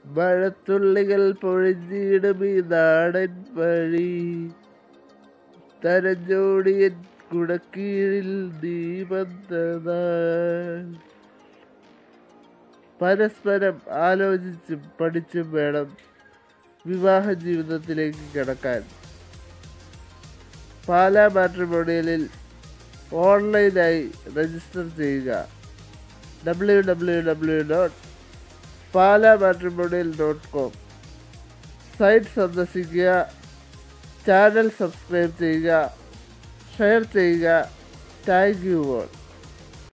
മഴത്തുള്ളികൾ പൊഴിഞ്ഞിടും ഈ നാടൻ വഴി തരഞ്ഞോടിയ കുടക്കീഴിൽ നീ വന്നതാൾ പരസ്പരം ആലോചിച്ചും പഠിച്ചും വേണം വിവാഹ ജീവിതത്തിലേക്ക് കിടക്കാൻ പാലാ മാട്രിമോണിയലിൽ ഓൺലൈനായി രജിസ്റ്റർ ചെയ്യുക W W W dot Pala matrimonial dot com site സന്ദർശിക്കുക ചാനൽ സബ്സ്ക്രൈബ് ചെയ്യുക ഷെയർ ചെയ്യുക താങ്ക് യു ഓൾ